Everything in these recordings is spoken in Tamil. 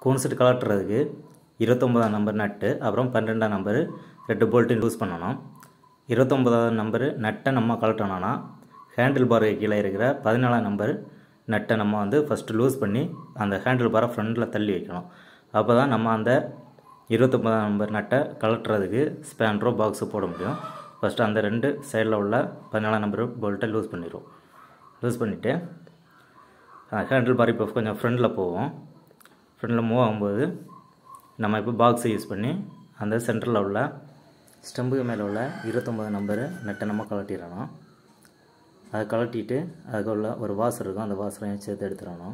கோன் செட் கலட்டுறதுக்கு இருபத்தொம்பதாம் நம்பர் நட்டு அப்புறம் பன்னெண்டாம் நம்பரு ரெண்டு போல்ட்டு லூஸ் பண்ணணும் இருபத்தொம்பதாவது நம்பரு நட்டை நம்ம கலட்டணும்னா ஹேண்டில் பாருக்கு கீழே இருக்கிற பதினாலாம் நம்பர் நட்டை நம்ம வந்து ஃபஸ்ட்டு லூஸ் பண்ணி அந்த ஹேண்டில் பாரை ஃப்ரண்டில் தள்ளி வைக்கணும் அப்போ தான் நம்ம அந்த இருபத்தொம்பதாம் நம்பர் நட்டை கலட்டுறதுக்கு ஸ்பேன்ரோ பாக்ஸு போட முடியும் ஃபஸ்ட்டு அந்த ரெண்டு சைடில் உள்ள பதினாலாம் நம்பர் போல்ட்டை லூஸ் பண்ணிடுவோம் லூஸ் பண்ணிவிட்டு ஹேண்டில் பார் இப்போ கொஞ்சம் ஃப்ரண்டில் போவோம் ஃப்ரண்டில் மூவ் ஆகும்போது நம்ம இப்போ பாக்ஸை யூஸ் பண்ணி அந்த சென்டரில் உள்ள ஸ்டம்புக்கு மேலே உள்ள இருபத்தொம்பது நம்பரு நட்டை நம்ம கலட்டிடணும் அதை கலட்டிட்டு அதுக்கு உள்ள ஒரு வாசர் இருக்கும் அந்த வாசரையும் சேர்த்து எடுத்துடணும்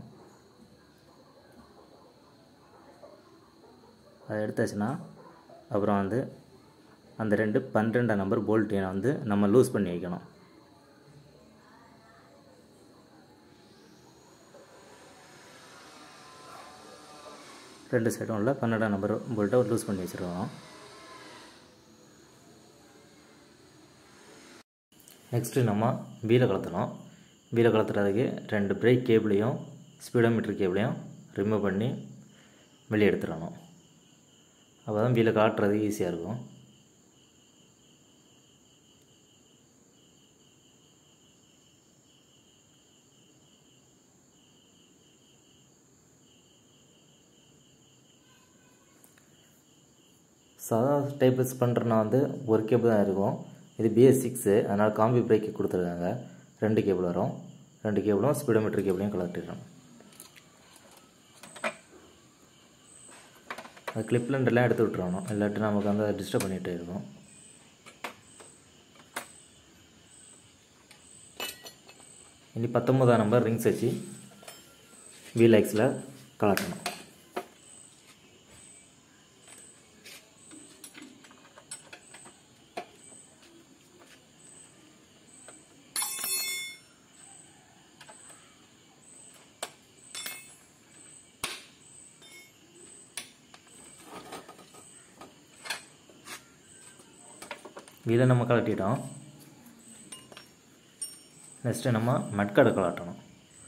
அதை எடுத்தாச்சுன்னா அப்புறம் வந்து அந்த ரெண்டு பன்னிரெண்டாம் நம்பர் போல்ட்டையும் வந்து நம்ம லூஸ் பண்ணி வைக்கணும் ரெண்டு சைடும் உள்ள பன்னெண்டாம் நம்பர் போல்ட்டை லூஸ் பண்ணி வச்சுருக்கோம் நெக்ஸ்ட்டு நம்ம வீலை கலத்தணும் வீலை கலத்துறதுக்கு ரெண்டு பிரேக் கேபிளையும் ஸ்பீடோமீட்டர் கேபிளையும் ரிமூவ் பண்ணி வெளியே எடுத்துடணும் அப்போ தான் வீலை காட்டுறது ஈஸியாக இருக்கும் சாதா டைப்ஸ் பண்ணுறனா வந்து ஒரு கேபிள் தான் இருக்கும் இது பிஎஸ் சிக்ஸு அதனால் காம்பி பிரேக்கு கொடுத்துருக்காங்க ரெண்டு கேபிள் வரும் ரெண்டு கேபிளும் ஸ்பீடோமீட்டர் கேபிளையும் கலட்டிடுறோம் அது கிளிப்லண்டெல்லாம் எடுத்து விட்டுறணும் இல்லாட்டி நமக்கு வந்து அதை டிஸ்டர்ப் பண்ணிகிட்டே இருக்கும் இனி பத்தொம்பதாம் நம்பர் ரிங்ஸ் வச்சு வீல் எக்ஸில் கலட்டணும் இதை நம்ம கலட்டிட்டோம் நெக்ஸ்ட்டு நம்ம மட்காடு கலாட்டணும்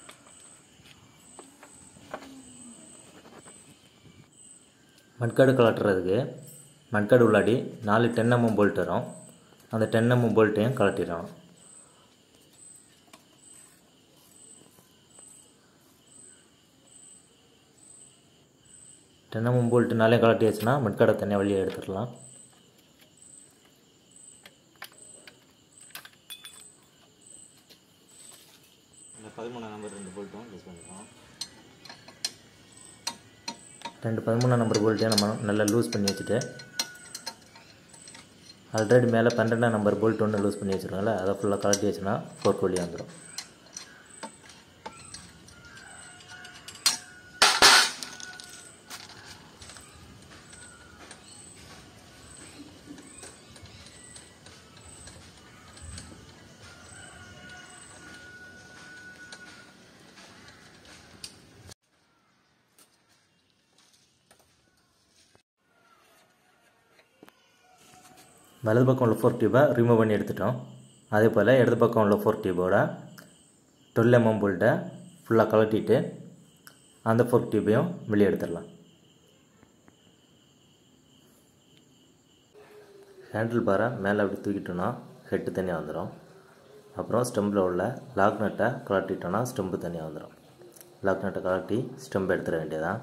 மட்காடு கலாட்டுறதுக்கு மட்காடு உள்ளாடி நாலு டென் எம்எம் போல்ட் வரும் அந்த டென் எம்எம் போல்ட்டையும் கலட்டிடணும் டென் எம்எம் போல்ட்டுனாலே கலட்டியாச்சுன்னா மட்காடை தனியாக வெளியே எடுத்துடலாம் இந்த பதிமூணாம் நம்பர் ரெண்டு போல்ட்டும் யூஸ் பண்ணிக்கலாம் ரெண்டு பதிமூணாம் நம்பர் போல்ட்டையும் நம்ம நல்லா லூஸ் பண்ணி வச்சுட்டு ஆல்ரெடி மேலே பன்னெண்டாம் நம்பர் போல்ட் ஒன்று லூஸ் பண்ணி வச்சுருக்கோம்ல அதை ஃபுல்லாக கலட்டி வச்சுன்னா ஃபோர்க் வழியாக வந்துடும் வலது பக்கம் உள்ள ஃபோர் டியூபை ரிமூவ் பண்ணி எடுத்துட்டோம் அதே போல் இடது பக்கம் உள்ள ஃபோர் டியூபோட டுவெல் எம்எம் போல்ட்டை ஃபுல்லாக கலட்டிட்டு அந்த ஃபோர் டியூபையும் வெளியே எடுத்துடலாம் ஹேண்டில் பாரை மேலே அப்படி தூக்கிட்டோன்னா ஹெட்டு தனியாக வந்துடும் அப்புறம் ஸ்டெம்பில் உள்ள லாக் நட்டை கலட்டிட்டோன்னா ஸ்டெம்பு தனியாக வந்துடும் லாக் நட்டை கலட்டி ஸ்டெம்பு எடுத்துட வேண்டியதான்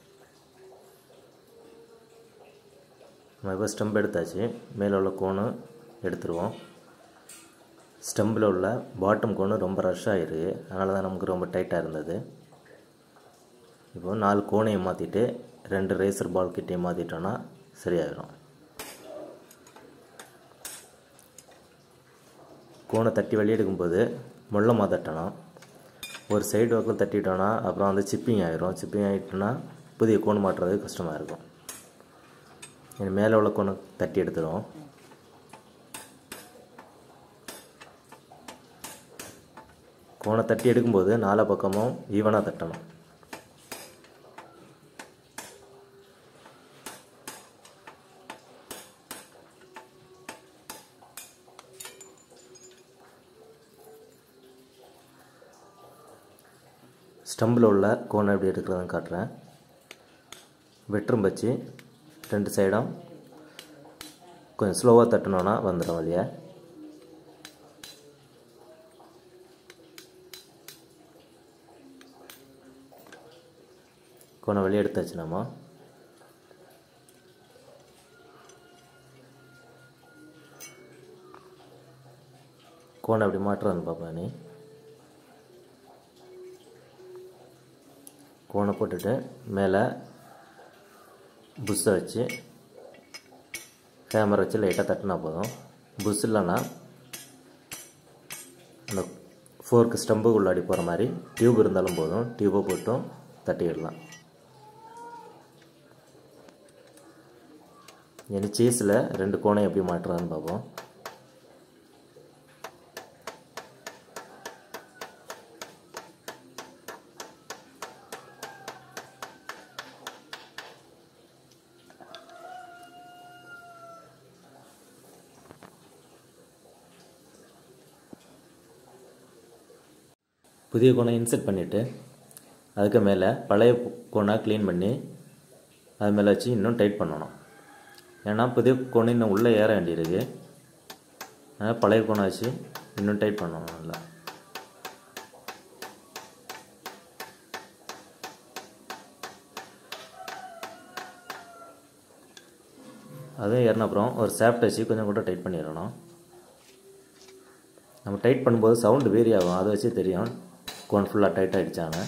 நம்ம இப்போ ஸ்டெம்ப் எடுத்தாச்சு மேலே உள்ள கோணு எடுத்துருவோம் ஸ்டெம்பில் உள்ள பாட்டம் கோணு ரொம்ப ரஷ் ஆகிருக்கு அதனால தான் நமக்கு ரொம்ப டைட்டாக இருந்தது இப்போ நாலு கோணையை மாற்றிட்டு ரெண்டு ரேசர் பால் கிட்டையும் மாற்றிட்டோன்னா சரியாயிடும் கோணை தட்டி வெளியே எடுக்கும்போது முள்ளமாக தட்டணும் ஒரு சைடு பக்கம் தட்டிட்டோன்னா அப்புறம் வந்து சிப்பிங் ஆகிரும் சிப்பிங் ஆகிட்டோன்னா புதிய கோணு மாட்டுறது கஷ்டமாக இருக்கும் இது மேலே உள்ள கோணை தட்டி எடுத்துடும் கோணை தட்டி எடுக்கும்போது நாலா பக்கமும் ஈவனாக தட்டணும் ஸ்டம்பில் உள்ள கோணை எப்படி எடுக்கிறதுன்னு காட்டுறேன் வெற்றும் வச்சு ரெண்டு சைடும் கொஞ்சம் ஸ்லோவாக தட்டினோன்னா வந்துடும் வழியாக கோணம் வெளியே எடுத்தாச்சு நம்ம கோணம் எப்படி மாட்டுறான்னு பார்ப்பேன் நீ கோணை போட்டுட்டு மேலே புஷ்ஷை வச்சு கேமரா வச்சு லைட்டாக தட்டினா போதும் புஷ் இல்லைன்னா அந்த ஃபோர்க்கு ஸ்டம்புக்கு உள்ளாடி போகிற மாதிரி டியூப் இருந்தாலும் போதும் டியூப்பை போட்டும் தட்டிடலாம் இனி சீஸில் ரெண்டு கோணம் எப்படி மாட்டுறான்னு பார்ப்போம் புதிய கோணம் இன்செர்ட் பண்ணிவிட்டு அதுக்கு மேலே பழைய கோணை க்ளீன் பண்ணி அது மேலே வச்சு இன்னும் டைட் பண்ணணும் ஏன்னா புதிய கோணம் இன்னும் உள்ளே ஏற வேண்டியிருக்கு அதனால் பழைய கோணை வச்சு இன்னும் டைட் பண்ணணும் நல்லா அதுவும் ஏறின அப்புறம் ஒரு சேப்ட் வச்சு கொஞ்சம் கூட டைட் பண்ணிடணும் நம்ம டைட் பண்ணும்போது சவுண்டு வேரி ஆகும் அதை வச்சு தெரியும் கோன் ஃபுல்லாக டைட் ஆகிடுச்சாங்க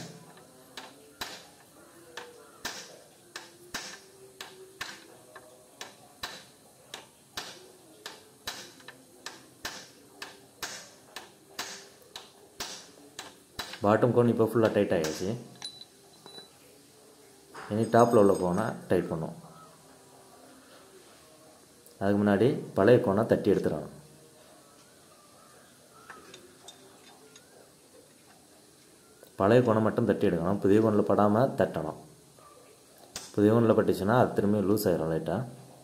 பாட்டம் கோன் இப்போ ஃபுல்லாக டைட் ஆகிடுச்சு இனி டாப்பில் உள்ள கோனை டைட் பண்ணும் அதுக்கு முன்னாடி பழைய கோனை தட்டி எடுத்துடணும் பழைய கோணை மட்டும் தட்டி எடுக்கணும் புதிய கோணில் படாமல் தட்டணும் புதிய கோணில் பட்டுச்சுன்னா அது திரும்பி லூஸ் ஆயிரும் லைட்டாக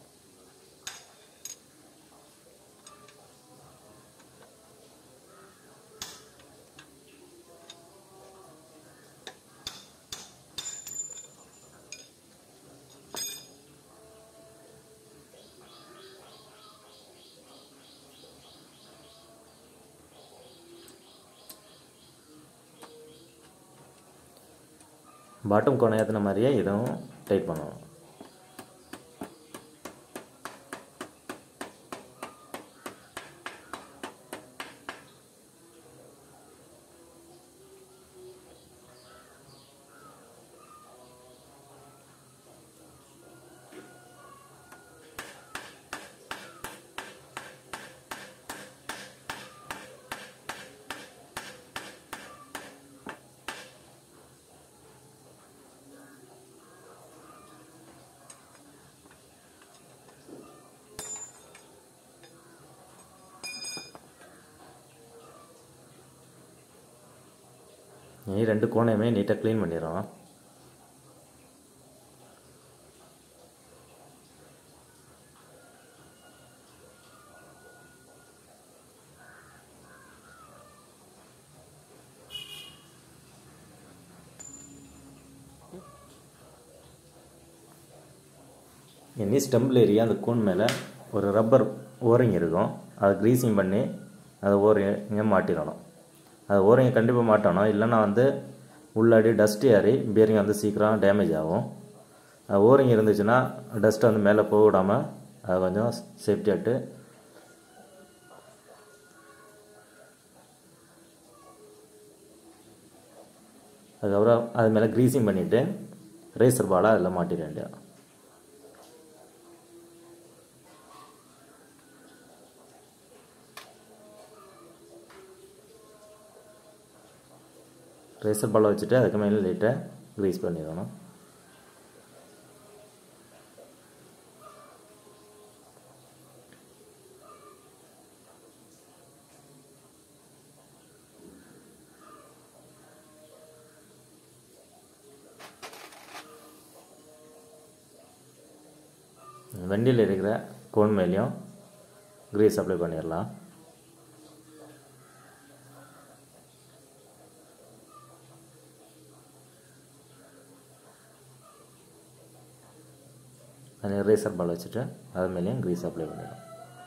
பாட்டம் கோணம் ஏற்றின மாதிரியே இதுவும் டைட் பண்ணணும் நீ ரெண்டு கோணையுமே நீட்டாக க்ளீன் பண்ணிடுறோம் இனி ஸ்டம்பிள் ஏரியா அந்த கூன் மேலே ஒரு ரப்பர் ஓரிங் இருக்கும் அதை க்ரீஸிங் பண்ணி அதை ஓரிங்க மாட்டிடணும் அது ஓரிங்க கண்டிப்பாக மாட்டணும் இல்லைன்னா வந்து உள்ளாடி டஸ்ட் ஏறி பேரிங் வந்து சீக்கிரம் டேமேஜ் ஆகும் அது ஓரிங் இருந்துச்சுன்னா டஸ்ட் வந்து மேலே போக விடாமல் அதை கொஞ்சம் சேஃப்டியாட்டு அதுக்கப்புறம் அது மேலே க்ரீஸிங் பண்ணிவிட்டு ரேசர் பாலாக அதில் மாட்டிட வேண்டியது ரேசர் பாலை வச்சுட்டு அதுக்கு மேலே லைட்டாக க்ரீஸ் பண்ணிடணும் வண்டியில் இருக்கிற கோன் மேலேயும் க்ரீஸ் அப்ளை பண்ணிடலாம் அந்த ரேசர் பால் வச்சுட்டு அது மேலேயும் க்ரீஸ் அப்ளை பண்ணிடும்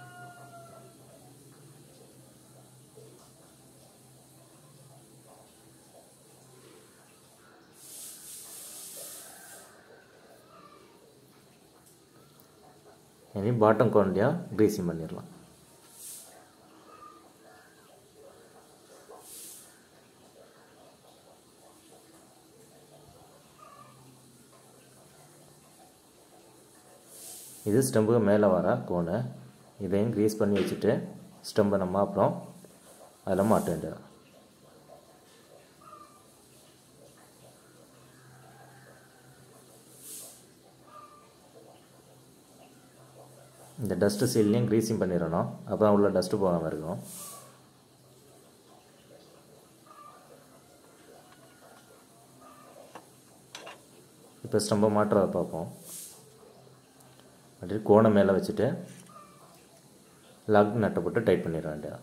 இனி பாட்டம் குவாலிட்டியாக க்ரீஸிங் பண்ணிடலாம் இது ஸ்டம்புக்கு மேலே வர கோனு இதையும் க்ரீஸ் பண்ணி வச்சுட்டு ஸ்டம்பை நம்ம அப்புறம் அதில் மாட்ட வேண்டியது இந்த டஸ்ட்டு சீல்லையும் க்ரீஸிங் பண்ணிடணும் அப்போ தான் உள்ள டஸ்ட்டு போகாமல் இருக்கும் இப்போ ஸ்டம்பை மாட்டுறதை பார்ப்போம் அப்படியே கோணை மேலே வச்சுட்டு லாக் நட்டை போட்டு டைட் பண்ணிட வேண்டியது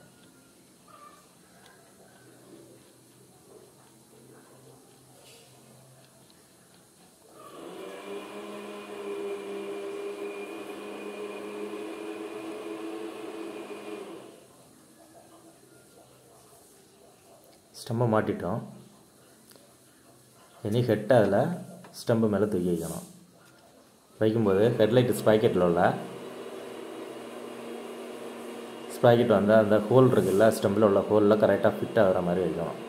ஸ்டம்பை மாட்டிட்டோம் இனி ஹெட்டை அதில் ஸ்டம்பு மேலே தூக்கி வைக்கணும் வைக்கும்போது ஹெட்லைட் ஸ்பாக்கெட்டில் உள்ள ஸ்பாக்கெட் வந்து அந்த ஹோல் இருக்குல்ல ஸ்டம்பில் உள்ள ஹோலில் கரெக்டாக ஃபிட் ஆகிற மாதிரி வைக்கணும்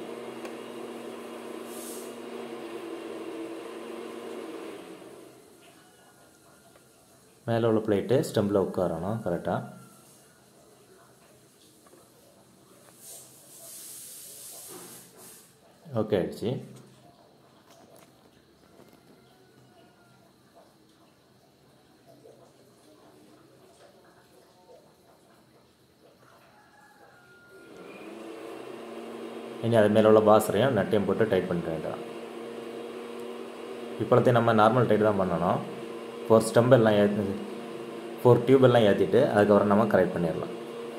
மேலே உள்ள பிளேட்டு ஸ்டம்பில் உட்காரணும் கரெக்டாக ஓகே ஆயிடுச்சு இனி அது மேலே உள்ள பாசரையும் நட்டையும் போட்டு டைட் பண்ணிட்டு வேண்டாம் இப்போத்தையும் நம்ம நார்மல் டைட் தான் பண்ணணும் ஃபோர் ஸ்டம்ப் எல்லாம் ஏற்றி ஃபோர் டியூப் எல்லாம் ஏற்றிட்டு அதுக்கப்புறம் நம்ம கரெக்ட் பண்ணிடலாம்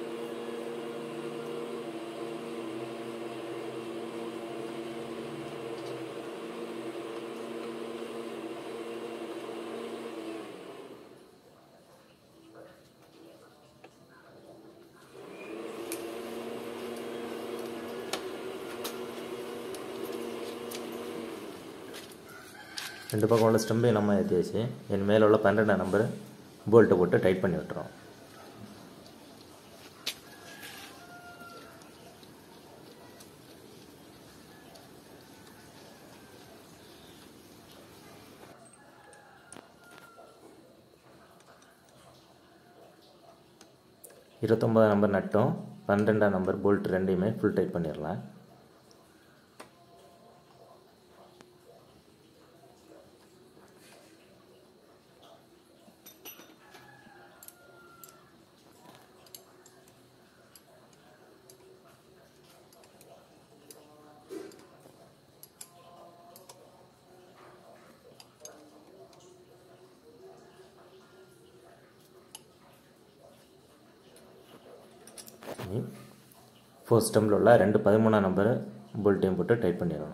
ரெண்டு பக்கம் உள்ள ஸ்டம்பையும் நம்ம ஏற்றியாச்சு என் மேலே உள்ள பன்னெண்டாம் நம்பர் போல்ட்டை போட்டு டைட் பண்ணி விட்டுறோம் இருபத்தொம்பதாம் நம்பர் நட்டும் பன்னெண்டாம் நம்பர் போல்ட் ரெண்டையுமே ஃபுல் டைட் பண்ணிடலாம் ஃபோர் ஸ்டெம்பில் உள்ள ரெண்டு பதிமூணாம் நம்பர் போல்ட்டையும் போட்டு டைட் பண்ணிடணும்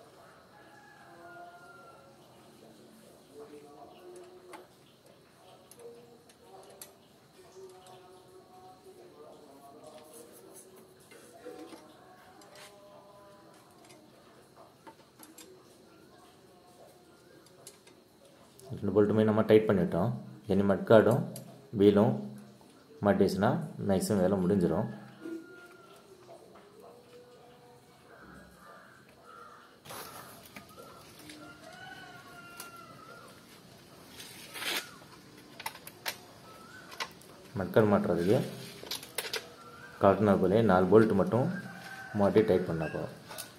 ரெண்டு போல்ட்டுமே நம்ம டைட் பண்ணிட்டோம் இனி மட்கார்டும் வீலும் மாட்டிச்சுன்னா மேக்ஸிமம் வேலை முடிஞ்சிடும் மட்கார்டு மாட்டுறதுக்கு காட்டினா போலே நாலு போல்ட் மட்டும் மாட்டி டைட் பண்ண போதும்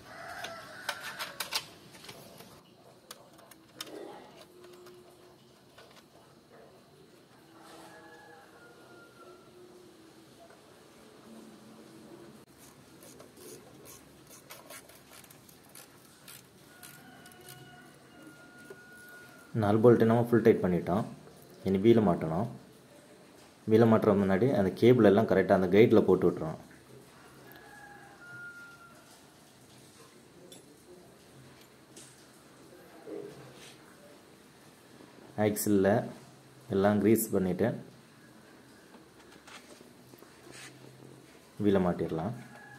நாலு போல்ட்டு நம்ம ஃபுல் டைட் பண்ணிட்டோம் இனி வீலை மாட்டணும் வீலை மாட்டுற முன்னாடி அந்த கேபிள் எல்லாம் கரெக்டாக அந்த கைட்டில் போட்டு விட்றோம் ஆக்சிலில் எல்லாம் க்ரீஸ் பண்ணிவிட்டு வீலை மாட்டிடலாம்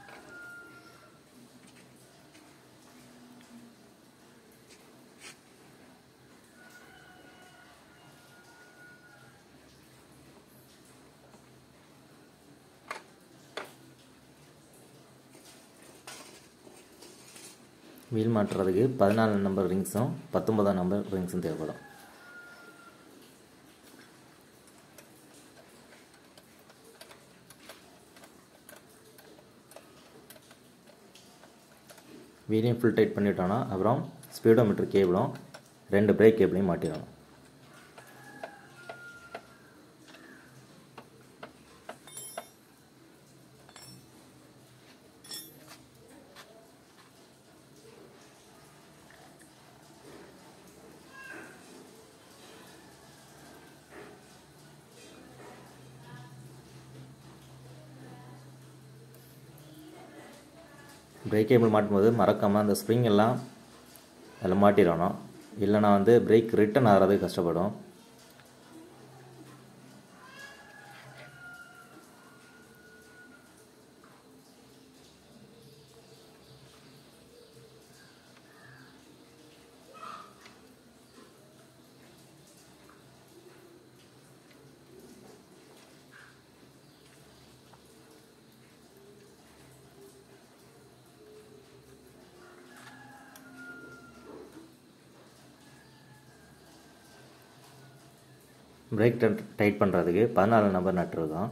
வீல் மாட்டுறதுக்கு பதினாலு நம்பர் ரிங்ஸும் பத்தொன்பதாம் நம்பர் ரிங்ஸும் தேவைப்படும் வீலையும் ஃபுல் டைட் பண்ணிட்டோன்னா அப்புறம் ஸ்பீடோமீட்டர் கேபிளும் ரெண்டு பிரேக் கேபிளையும் மாட்டிடணும் பிரேக் கேபிள் மாட்டும்போது மறக்காமல் அந்த ஸ்ப்ரிங் எல்லாம் அதில் மாட்டிடணும் இல்லைனா வந்து பிரேக் ரிட்டன் ஆகிறது கஷ்டப்படும் பிரேக் டைட் பண்ணுறதுக்கு பதினாலு நம்பர் நட்டு இருக்கோம்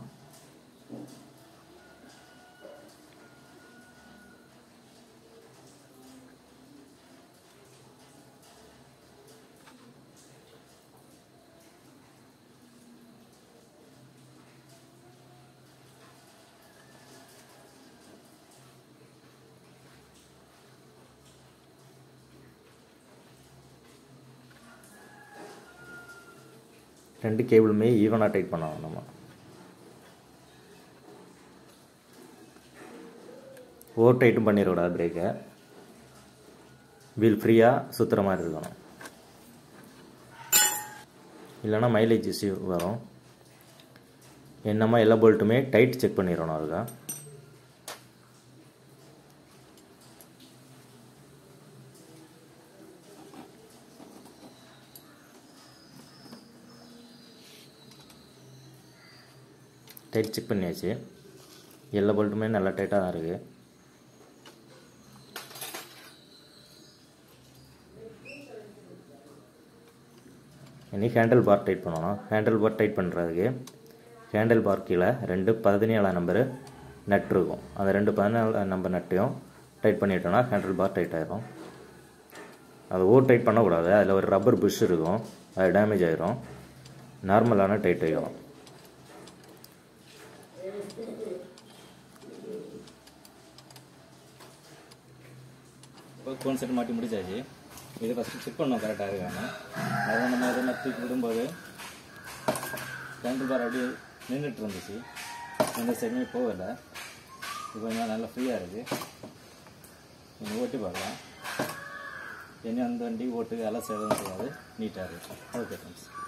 ரெண்டு கேபிளுமே ஈவனாக டைட் பண்ணணும் நம்ம ஓவர் டைட்டும் பண்ணிடக்கூடாது பிரேக்கை வீல் ஃப்ரீயாக சுற்றுற மாதிரி இருக்கணும் இல்லைன்னா மைலேஜ் இஷ்யூ வரும் என்னமா எல்லா போல்ட்டுமே டைட் செக் பண்ணிடணும் அதுக்கு டைட் செக் பண்ணியாச்சு எல்லா போல்ட்டுமே நல்லா டைட்டாக தான் இருக்குது இனி ஹேண்டில் பார் டைட் பண்ணணும் ஹேண்டில் பார் டைட் பண்ணுறதுக்கு ஹேண்டில் பார் கீழே ரெண்டு பதினேழாம் நம்பரு நட் இருக்கும் அந்த ரெண்டு பதினேழு நம்பர் நட்டையும் டைட் பண்ணிட்டோம்னா ஹேண்டில் பார் டைட் ஆயிரும் அது ஓவர் டைட் பண்ணக்கூடாது அதில் ஒரு ரப்பர் புஷ் இருக்கும் அது டேமேஜ் ஆயிரும் நார்மலான டைட் ஆகிடும் இப்போ கோன் செட் மாட்டி முடிச்சாச்சு இது ஃபஸ்ட்டு செக் பண்ணோம் கரெக்டாக இருக்காங்க அதை நம்ம இதை தூக்கி விடும்போது ஹேண்டில் பார் அப்படியே நின்றுட்டு இருந்துச்சு எந்த சைடுமே போகலை இப்போ கொஞ்சம் நல்லா ஃப்ரீயாக இருக்குது நீங்கள் ஓட்டி பார்க்கலாம் இனி அந்த வண்டி ஓட்டு அலச எதுவும் செய்யாது நீட்டாக இருக்குது ஓகே ஃப்ரெண்ட்ஸ்